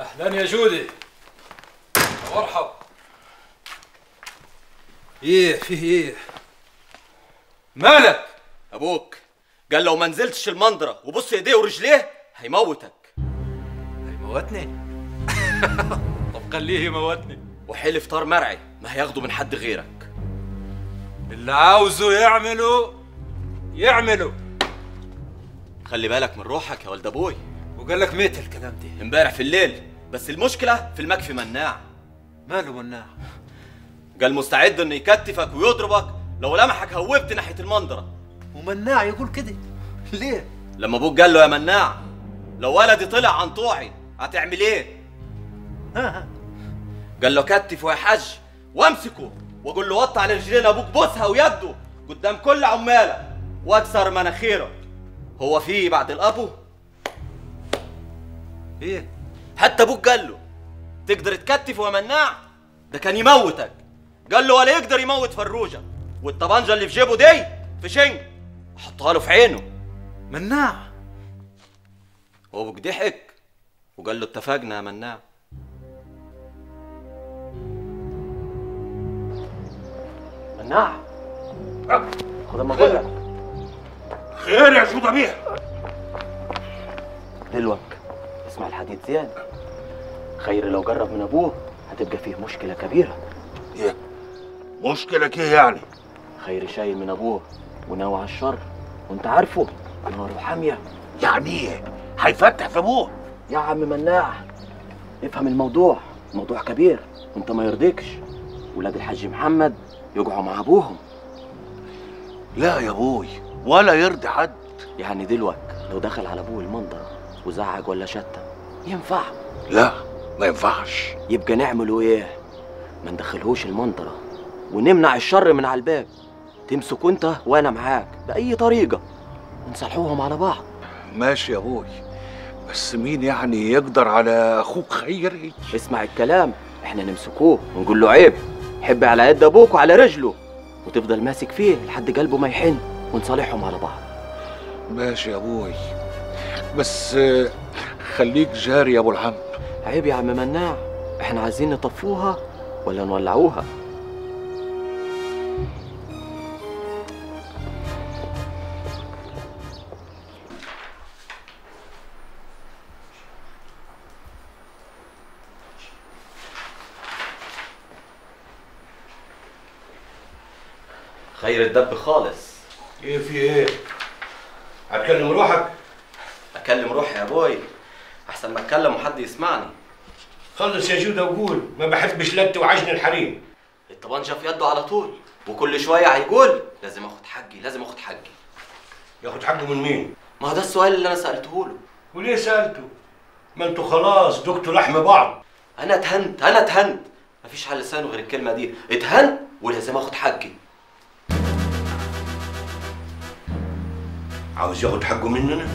اهلا يا جودي مرحب ايه فيه ايه مالك ابوك قال لو ما نزلتش المنظره وبص ايديه ورجليه هيموتك هيموتني طب خليه يموتني وحلف طار مرعي ما هياخده من حد غيرك اللي عاوزه يعمله يعمله خلي بالك من روحك يا ولد ابوي وقال لك ميت الكلام دي امبارح في الليل بس المشكله في المكفي مناع ماله مناع قال مستعد انه يكتفك ويضربك لو لمحك هوبت ناحيه المنظره ومناع يقول كده ليه لما ابوك قال له يا مناع لو ولدي طلع عن طوعي هتعمل ايه ها ها قال له كتفه يا حاج وامسكه واقول له وطي على رجلين ابوك بوسها ويده قدام كل عمالك واكسر مناخيرك هو في بعد الابو ايه حتى ابوك قال له تقدر تكتفه يا مناع ده كان يموتك قال له ولا يقدر يموت فروجه والطبنجه اللي في جيبه دي في شنج حطها له في عينه مناع هو ابوك ضحك وقال له اتفقنا يا مناع مناع خد اما اقول لك خير يا جودة بيه دلوك اسمع الحديث زياد خير لو جرب من ابوه هتبقى فيه مشكله كبيره ايه مشكلك ايه يعني خير شايل من ابوه وناوي على الشر وانت عارفه ناره حاميه يعني ايه هيفتح في ابوه يا عم مناع افهم الموضوع موضوع كبير وانت ما يرضيكش ولاد الحاج محمد يقعوا مع ابوهم لا يا ابوي ولا يرضي حد يعني دلوك لو دخل على ابوه المنظر وزعج ولا شتم ينفع لا ما ينفعش يبقى نعمله ايه ما ندخلهوش المنطرة ونمنع الشر من على الباب تمسك انت وانا معاك باي طريقه ونصلحوهم على بعض ماشي يا ابوي بس مين يعني يقدر على اخوك خيري اسمع الكلام احنا نمسكوه ونقول له عيب حب على يد ابوك وعلى رجله وتفضل ماسك فيه لحد قلبه ما يحن ونصالحهم على بعض ماشي يا ابوي بس آه، خليك جاري يا ابو العم عيب يا عم مناع احنا عايزين نطفوها ولا نولعوها خير الدب خالص ايه في ايه؟ هتكلم روحك؟ اكلم روحي يا ابوي احسن ما اتكلم وحد يسمعني خلص يا جودة وقول ما بحبش لت وعجن الحريم الطبنجة في يده على طول وكل شوية هيقول لازم اخد حقي لازم اخد حقي ياخد حقه من مين؟ ما هو ده السؤال اللي انا سألته له وليه سألته؟ ما انتوا خلاص دقتوا لحم بعض انا اتهنت انا اتهنت مفيش على لسانه غير الكلمة دي اتهنت ولازم اخد حقي عاوز ياخد حقه مننا؟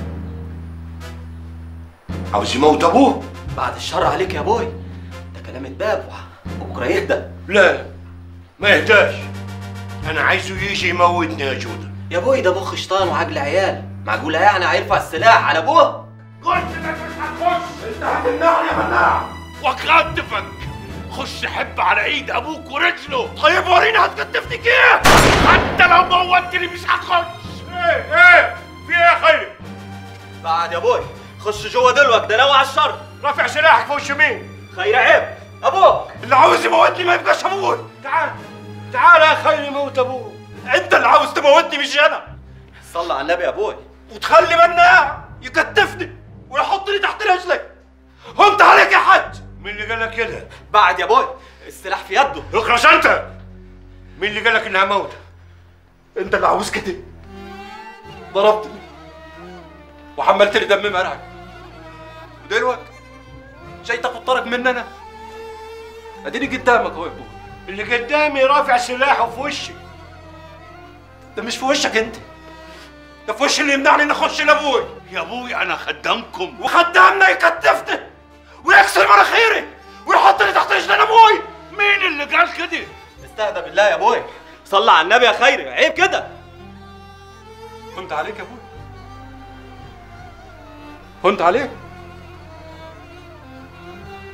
عاوز يموت ابوه؟ بعد الشر عليك يا ابوي ده كلام اتباب وبكره يهدى لا ما يهداش انا عايزه يجي يموتني يا جودة يا ابوي ده مخ شيطان وعجل عيال معقولة يعني هيرفع السلاح على ابوه قلت لك مش هتخش انت هتمنعني يا مناع وكتفك خش حب على ايد ابوك ورجله طيب وريني هتكتفني كيف حتى لو موتني مش هتخش ايه ايه في ايه يا خيري بعد يا ابوي خش جوه دلوك ده ناوي على الشر رافع سلاحك في وش مين خير عيب ابوك اللي عاوز يموتني ما يبقاش ابوي تعال تعال يا خيري موت ابوك انت اللي عاوز تموتني مش انا صلى على النبي يا ابوي وتخلي مناع يكتفني ويحطني تحت رجلك هنت عليك يا حاج مين اللي قال لك كده بعد يا ابوي السلاح في يده اخرس انت مين اللي قال لك انها موتة انت اللي عاوز كده ضربتني وحملتني دم مرعي ودلوقتي جاي تاخد طرق مننا اديني قدامك اهو يا ابوي اللي قدامي رافع سلاحه في وشي ده مش في وشك انت ده في وش اللي يمنعني ان اخش لابوي يا ابوي انا خدامكم وخدامنا يكتفني ويكسر مناخيري ويحطني تحت رجلين ابوي مين اللي قال كده استهدى بالله يا ابوي صلى على النبي يا خيري عيب كده هنت عليك يا ابوي هنت عليك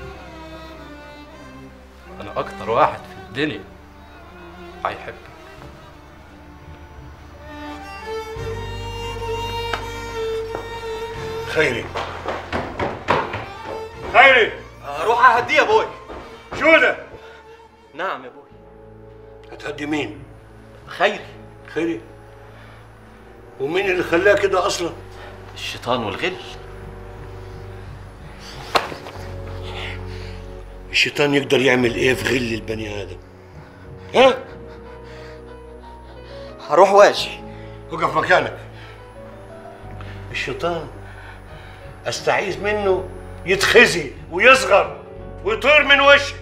اكتر واحد في الدنيا هيحبك خيري خيري روح اهديه يا ابوي جودة نعم يا ابوي هتهدي مين؟ خيري خيري ومين اللي خلاه كده اصلا؟ الشيطان والغل الشيطان يقدر يعمل ايه في غل البني ادم؟ ها؟ هروح واجي وقف مكانك الشيطان استعيذ منه يتخزي ويصغر ويطير من وشي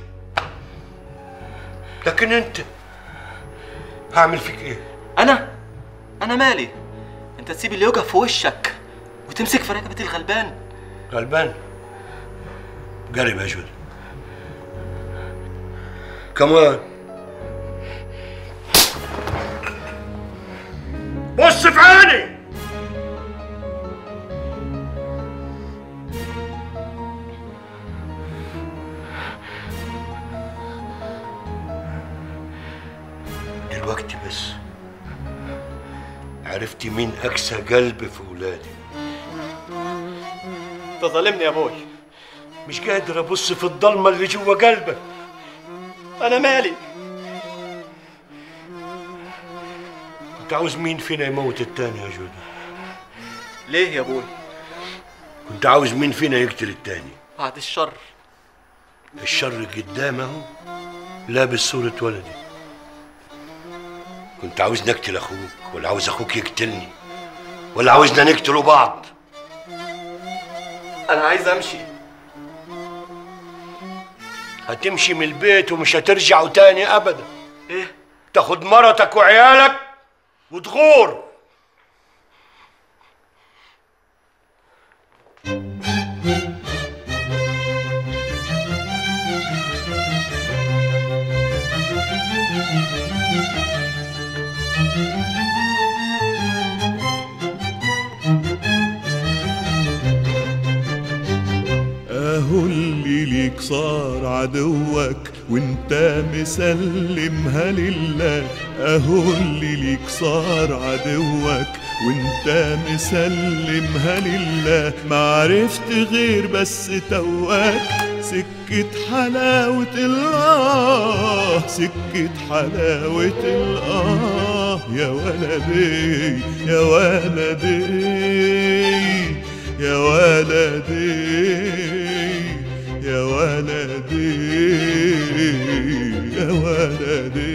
لكن انت هعمل فيك ايه؟ انا انا مالي انت تسيب اللي يقف في وشك وتمسك في رقبه الغلبان غلبان قرب يا جود كمان بص في عيني دلوقتي بس عرفتي مين أكسى قلب في ولادي انت ظالمني يا ابوي مش قادر ابص في الضلمه اللي جوا قلبك انا مالي كنت عاوز مين فينا يموت التاني يا جودة ليه يا ابوي كنت عاوز مين فينا يقتل التاني بعد الشر الشر قدامه لابس صورة ولدي كنت عاوز نقتل اخوك ولا عاوز اخوك يقتلني ولا عاوزنا نقتلوا بعض انا عايز امشي هتمشي من البيت ومش هترجعوا تاني ابدا ايه تاخد مرتك وعيالك وتغور اهو اللي ليك صار عدوك وانت مسلمها لله اهو اللي ليك صار عدوك وانت مسلمها لله ما عرفت غير بس تواك سكة حلاوة الآه سكة حلاوة الآه يا ولدي يا ولدي يا ولدي يا ولدي يا ولدي